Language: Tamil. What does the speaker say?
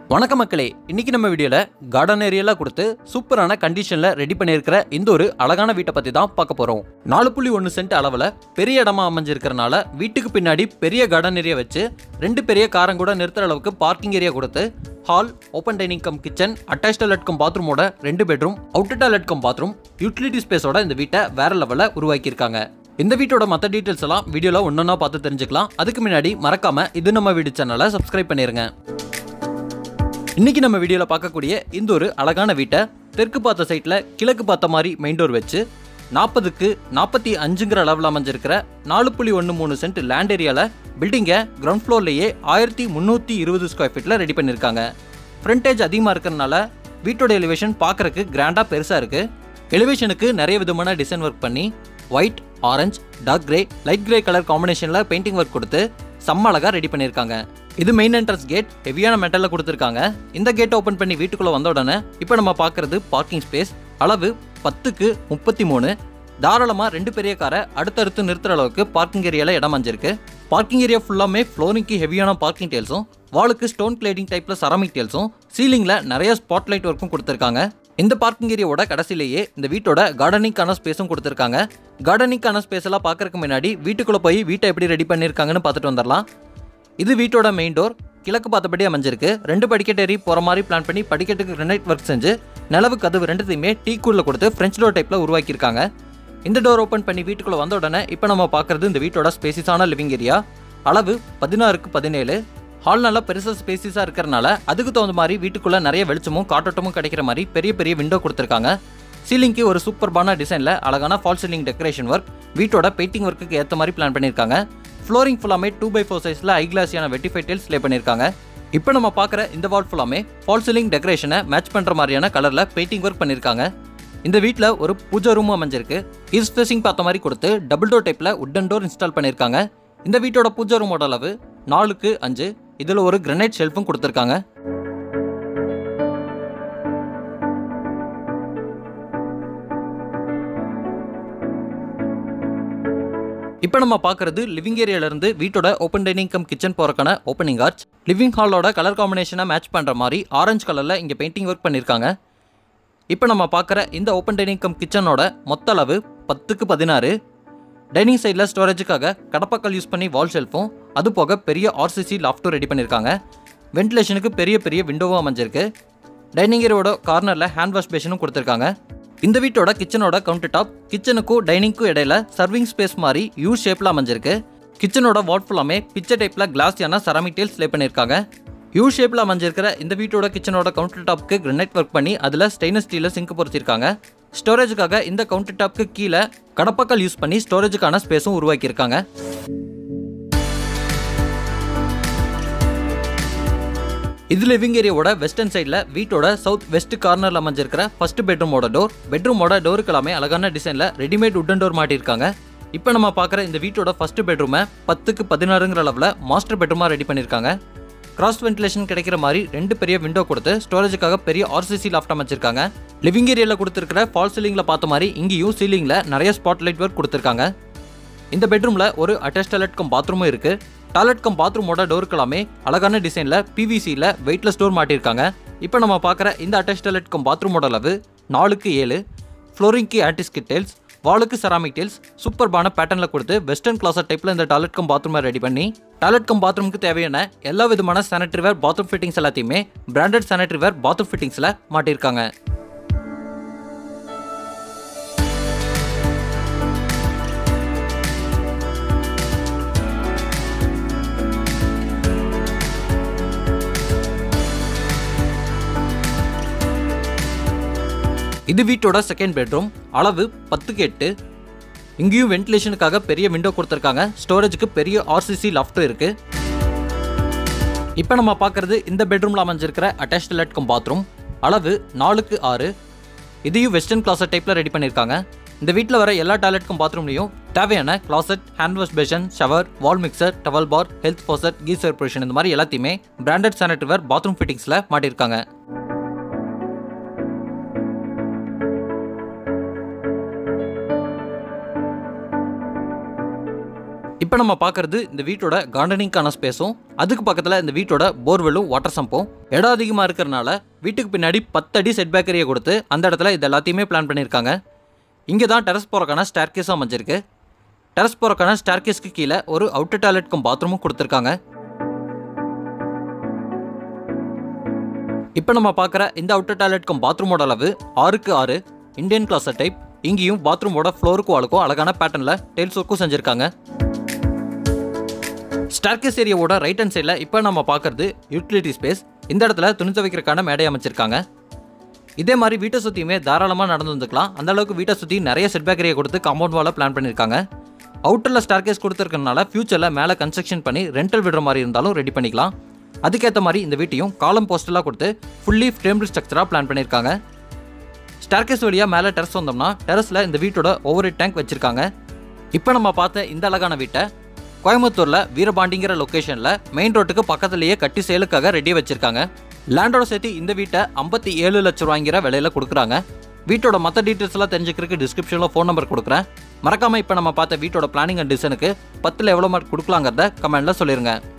வணக்கம் மக்களே இன்னைக்கு நம்ம வீடியோல கார்டன் ஏரியாலாம் கொடுத்து சூப்பரான கண்டிஷன்ல ரெடி பண்ணியிருக்கிற இந்த ஒரு அழகான வீட்டை பத்தி தான் பார்க்க போறோம் நாலு புள்ளி ஒன்று சென்ட் அளவில் பெரிய இடமா அமைஞ்சிருக்கிறனால வீட்டுக்கு பின்னாடி பெரிய கார்டன் ஏரியா வச்சு ரெண்டு பெரிய காரம் கூட நிறுத்துற அளவுக்கு பார்க்கிங் ஏரியா கொடுத்து hall open dining cum kitchen attach toilet cum பாத்ரூமோட ரெண்டு bedroom outer toilet cum bathroom utility ஸ்பேஸோட இந்த வீட்டை வேற லெவலில் உருவாக்கியிருக்காங்க இந்த வீட்டோட மற்ற டீட்டெயில்ஸ் எல்லாம் வீடியோல ஒன்னொன்னா பார்த்து தெரிஞ்சுக்கலாம் அதுக்கு முன்னாடி மறக்காம இது நம்ம வீடு சேனலை சப்ஸ்கிரைப் பண்ணிருங்க இன்னைக்கு நம்ம வீடியோவில் பார்க்கக்கூடிய இந்த ஒரு அழகான வீட்டை தெற்கு பார்த்த சைட்டில் கிழக்கு பார்த்த மாதிரி மெயின் டோர் வச்சு நாற்பதுக்கு நாற்பத்தி அஞ்சுங்கிற அளவில் அமைஞ்சிருக்கிற நாலு புள்ளி ஒன்று மூணு சென்ட் லேண்ட் ஏரியாவில் பில்டிங்கை கிரவுண்ட் ஃப்ளோர்லேயே ஆயிரத்தி முந்நூற்றி இருபது ஸ்கொயர் ஃபீட்டில் ரெடி பண்ணியிருக்காங்க ஃப்ரண்டேஜ் அதிகமாக இருக்கிறனால வீட்டோட எலிவேஷன் பார்க்குறக்கு கிராண்டாக பெருசாக இருக்குது எலிவேஷனுக்கு நிறைய விதமான டிசைன் ஒர்க் பண்ணி white orange dark grey light grey colour காம்பினேஷனில் பெயிண்டிங் ஒர்க் கொடுத்து செம்ம அழகாக ரெடி பண்ணியிருக்காங்க இது மெயின் என்ட்ரன்ஸ் கேட் ஹெவியான மெட்டலில் கொடுத்துருக்காங்க இந்த கேட் ஓப்பன் பண்ணி வீட்டுக்குள்ளே வந்த உடனே இப்போ நம்ம பார்க்குறது பார்க்கிங் ஸ்பேஸ் அளவு பத்துக்கு முப்பத்தி மூணு தாராளமாக ரெண்டு பெரிய காரை அடுத்தடுத்து நிறுத்துற அளவுக்கு பார்க்கிங் ஏரியாவில் இடம் அமைஞ்சிருக்கு பார்க்கிங் ஏரியா ஃபுல்லாமே ஃப்ளோரிங்க்கு ஹெவியான பார்க்கிங் டேல்ஸும் வாலுக்கு ஸ்டோன் கிளேடிங் டைப்பில் செராமிக் டேல்ஸும் சீலிங்கில் நிறைய ஸ்பாட்லைட் ஒர்க்கும் கொடுத்துருக்காங்க இந்த பார்க்கிங் ஏரியாவோட கடைசிலேயே இந்த வீட்டோட கார்டனிங்கான ஸ்பேஸும் கொடுத்துருக்காங்க கார்டனிங்கான ஸ்பேஸ் எல்லாம் பார்க்கறதுக்கு முன்னாடி வீட்டுக்குள்ளே போய் வீட்டை எப்படி ரெடி பண்ணியிருக்காங்கன்னு பார்த்துட்டு வந்துடலாம் இது வீட்டோட மெயின் டோர் கிழக்கு பார்த்தபடி அமைஞ்சிருக்கு ரெண்டு படிக்கட்டு ஏறி போகிற மாதிரி பிளான் பண்ணி படிக்கட்டுக்கு கிரனைட் ஒர்க் செஞ்சு நிலவு கதவு ரெண்டுத்தையுமே டீ கூல்ல கொடுத்து ஃப்ரெஞ்ச் டோர் டைப்பில் உருவாக்கியிருக்காங்க இந்த டோர் ஓப்பன் பண்ணி வீட்டுக்குள்ளே வந்த உடனே இப்போ நம்ம பார்க்குறது இந்த வீட்டோட ஸ்பேசிஸான லிவிங் ஏரியா அளவு பதினாறுக்கு பதினேழு ஹால் நல்லா பெருசாக ஸ்பேசிஸாக இருக்கிறனால அதுக்கு தகுந்த மாதிரி வீட்டுக்குள்ளே நிறைய வெளிச்சமும் காற்றோட்டமும் கிடைக்கிற மாதிரி பெரிய பெரிய விண்டோ கொடுத்துருக்காங்க சீலிங்க்கு ஒரு சூப்பர்பான டிசைனில் அழகான ஃபால் சீலிங் டெக்கரேஷன் ஒர்க் வீட்டோட பெயிண்டிங் ஒர்க்குக்கு ஏற்ற மாதிரி பிளான் பண்ணியிருக்காங்க ஃப்ளோரிங் ஃபுல்லாமே டூ பை ஃபோர் சைஸில் ஐ கிளாஸியான வெட்டிஃபை டைல்ஸ் லே பண்ணியிருக்காங்க இப்போ நம்ம பார்க்குற இந்த வால் ஃபுல்லாமே ஃபால் சீலிங் டெக்கரேஷனை மேட்ச் பண்ணுற மாதிரியான கலரில் பெயிண்டிங் ஒர்க் பண்ணியிருக்காங்க இந்த வீட்டில் ஒரு பூஜை ரூம் அமைஞ்சிருக்கு ஈஸ்ட் ஃபேசிங் பார்த்த மாதிரி கொடுத்து டபுள் டோர் டைப்பில் உட்டன் டோர் இன்ஸ்டால் பண்ணியிருக்காங்க இந்த வீட்டோட பூஜை ரூமோட அளவு நாலுக்கு அஞ்சு இதில் ஒரு கிரனைட் ஷெல்ஃபும் கொடுத்துருக்காங்க இப்போ நம்ம பார்க்குறது லிவிங் ஏரியாலேருந்து வீட்டோட ஓப்பன் டைனிங் கம் கிச்சன் போகிறக்கான ஓப்பனிங் ஆர்ச் லிவிங் ஹாலோட கலர் காம்பினேஷனை மேட்ச் பண்ணுற மாதிரி ஆரஞ்சு கலரில் இங்கே பெயிண்டிங் ஒர்க் பண்ணியிருக்காங்க இப்போ நம்ம பார்க்குற இந்த ஓப்பன் டைனிங் கம் கிச்சனோட மொத்த அளவு பத்துக்கு பதினாறு டைனிங் சைடில் ஸ்டோரேஜுக்காக கடப்பாக்கல் யூஸ் பண்ணி வால் ஷெல்ஃபும் அது போக பெரிய ஆர்சிசி லாஃப்ட்டும் ரெடி பண்ணியிருக்காங்க வென்டிலேஷனுக்கு பெரிய பெரிய விண்டோவும் அமைஞ்சிருக்கு டைனிங் ஏரியாவோட கார்னரில் ஹேண்ட் வாஷ் பேஷனும் கொடுத்துருக்காங்க இந்த வீட்டோட கிச்சனோட கவுண்டர் டாப் கிச்சனுக்கும் டைனிங்க்கும் இடையில சர்விங் ஸ்பேஸ் மாதிரி யூ ஷேப்பில் அமைஞ்சிருக்கு கிச்சனோட வாட் ஃபுல்லாமே பிக்சர் டைப்பில் கிளாஸியான செராமிக் டைல்ஸ் லே பண்ணியிருக்காங்க யூ ஷேப்பில் அமைஞ்சிருக்கிற இந்த வீட்டோட கிச்சனோட கவுண்டர் டாப்க்கு கிரனைட் ஒர்க் பண்ணி அதில் ஸ்டெயின்லெஸ் ஸ்டீலில் சிங்க் பொறுத்திருக்காங்க ஸ்டோரேஜுக்காக இந்த கவுண்டர் டாப்க்கு கீழே கடப்பாக்கல் யூஸ் பண்ணி ஸ்டோரேஜுக்கான ஸ்பேஸும் உருவாக்கியிருக்காங்க இது லிவிங் ஏரியாவோட வெஸ்டர்ன் சைடில் வீட்டோட சவுத் வெஸ்ட் கார்னரில் அமைஞ்சிருக்கிற ஃபர்ஸ்ட் பெட்ரூமோட டோர் பெட்ரூமோட டோருக்கு எல்லாமே அழகான டிசைனில் ரெடிமேட் உட்டன் டோர் மாட்டியிருக்காங்க இப்போ நம்ம பார்க்குற இந்த வீட்டோட ஃபர்ஸ்ட் பெட்ரூமை பத்துக்கு பதினாறுங்கிற அளவில் மாஸ்டர் பெட்ரூமாக ரெடி பண்ணியிருக்காங்க கிராஸ் வென்டிலேஷன் கிடைக்கிற மாதிரி ரெண்டு பெரிய விண்டோ கொடுத்து ஸ்டோரேஜுக்காக பெரிய ஆர்சிசி லாஃப்ட் அமைச்சிருக்காங்க லிவிங் ஏரியாவில் கொடுத்துருக்கிற ஃபால் சீலிங்கில் பார்த்த மாதிரி இங்கேயும் சீலிங்கில் நிறைய ஸ்பாட் லைட் ஒர்க் கொடுத்துருக்காங்க இந்த பெட்ரூமில் ஒரு அட்டாச் டாய்லெட் கம் பாத்ரூமும் இருக்குது டாய்லெட் கம் பாத்ரூமோட டோருக்கு எல்லாமே அழகான டிசைனில் பிவிசியில் வெயிட்லெஸ் டோர் மாட்டியிருக்காங்க இப்போ நம்ம பார்க்குற இந்த அட்டாச் டாய்லெட் கம் பாத்ரூமோட அளவு நாலுக்கு ஏழு ஃப்ளோரிங்க்கு ஆன்டிஸ்கிட் டைல்ஸ் வாலுக்கு செராமிக் டைல்ஸ் சூப்பர்பான பேட்டர்னில் கொடுத்து வெஸ்டர்ன் கிளாஸர் டைப்பில் இந்த டாய்லெட் கம் பாத்ரூமை ரெடி பண்ணி டாய்லெட் கம் பாத்ரூமுக்கு தேவையான எல்லா விதமான சானிட்டரி வேர் பாத்ரூம் ஃபிட்டிங்ஸ் எல்லாத்தையுமே பிராண்டட் சானிட்டரி வேர் பாத்ரூம் ஃபிட்டிங்ஸில் மாட்டியிருக்காங்க இது வீட்டோட செகண்ட் பெட்ரூம் அளவு பத்துக்கு எட்டு இங்கேயும் வென்டிலேஷனுக்காக பெரிய விண்டோ கொடுத்துருக்காங்க ஸ்டோரேஜுக்கு பெரிய ஆர்சிசி லாஃப்ட்டும் இருக்கு இப்போ நம்ம பார்க்குறது இந்த பெட்ரூமில் அமைஞ்சிருக்கிற அட்டாச் டாய்லெட் கம் பாத்ரூம் அளவு நாலுக்கு ஆறு இதையும் வெஸ்டர்ன் கிளாசட் டைப்பில் ரெடி பண்ணியிருக்காங்க இந்த வீட்டில் வர எல்லா டாய்லெட்க்கும் பாத்ரூம்லையும் தேவையான closet hand wash basin shower wall mixer towel bar health faucet geyser position இந்த மாதிரி எல்லாத்தையுமே பிராண்டட் சானிட்டரி வேர் பாத்ரூம் ஃபிட்டிங்ஸில் மாட்டியிருக்காங்க இப்போ இப்போ நம்ம பார்க்கறது இந்த வீட்டோட கார்டனிங்கான ஸ்பேஸும் அதுக்கு பக்கத்தில் இந்த வீட்டோட போர்வெல்லும் வாட்டர் சம்பும் இடம் அதிகமாக இருக்கிறனால வீட்டுக்கு பின்னாடி பத்து அடி செட் பேக்கரியை கொடுத்து அந்த இடத்துல இது எல்லாத்தையுமே பிளான் பண்ணியிருக்காங்க இங்கே தான் டெரஸ் போகிறக்கான ஸ்டேர்கேஸும் அமைஞ்சிருக்கு டெரஸ் போகிறக்கான ஸ்டேர்கேஸ்க்கு கீழே ஒரு அவுட்டர் டாய்லெட்க்கும் பாத்ரூமும் கொடுத்துருக்காங்க இப்போ நம்ம பார்க்குற இந்த அவுட்டர் டாய்லெட்க்கும் பாத்ரூமோட அளவு ஆறுக்கு ஆறு இந்தியன் கிளாஸர் டைப் இங்கேயும் பாத்ரூமோட ஃப்ளோருக்கும் வாளுக்கும் அழகான பேட்டர்னில் டைல்ஸ் ஒர்க்கும் செஞ்சுருக்காங்க ஸ்டார்கேஸ் ஏரியாவோட ரைட் ஹேண்ட் சைடில் இப்போ நம்ம பார்க்கறது யூட்டிலிட்டி ஸ்பேஸ் இந்த இடத்துல துணி துவைக்கிறக்கான மேடை அமைச்சிருக்காங்க இதே மாதிரி வீட்டை சுற்றியுமே தாராளமாக நடந்து வந்துக்கலாம் அந்த அளவுக்கு வீட்டை சுற்றி நிறைய செட்பேக் ஏரியா கொடுத்து காம்பவுண்ட் வாலை பிளான் பண்ணியிருக்காங்க அவுட்டரில் ஸ்டார்கேஸ் கொடுத்துருக்கனால ஃபியூச்சரில் மேலே கன்ஸ்ட்ரக்ஷன் பண்ணி ரெண்டல் விடுற மாதிரி இருந்தாலும் ரெடி பண்ணிக்கலாம் அதுக்கேற்ற மாதிரி இந்த வீட்டையும் காலம் போஸ்டலாக கொடுத்து ஃபுல்லி ஃப்ரேம்டு ஸ்ட்ரக்சராக பிளான் பண்ணியிருக்காங்க ஸ்டார்கேஸ் வழியாக மேலே டெரஸ் வந்தோம்னா டெரஸில் இந்த வீட்டோட ஓவர் டேங்க் வச்சுருக்காங்க இப்போ நம்ம பார்த்த இந்த அழகான வீட்டை கோயம்புத்தூரில் வீரபாண்டிங்கிற லொக்கேஷனில் மெயின் ரோட்டுக்கு பக்கத்துலேயே கட்டி சேலுக்காக ரெடி வச்சிருக்காங்க லேண்டோட சேர்த்து இந்த வீட்டை ஐம்பத்தி ஏழு லட்ச ரூபாய்ங்கிற விலையில கொடுக்குறாங்க வீட்டோட மற்ற டீட்டெயில்ஸ் எல்லாம் தெரிஞ்சுக்கிறதுக்கு டிஸ்கிரிப்ஷனில் ஃபோன் நம்பர் கொடுக்குறேன் மறக்காம இப்போ நம்ம பார்த்த வீட்டோட பிளானிங் அண்ட் டிசைனுக்கு பத்தில் எவ்வளோ மார்க் கொடுக்கலாங்கிறத கமெண்ட்டில் சொல்லிருங்க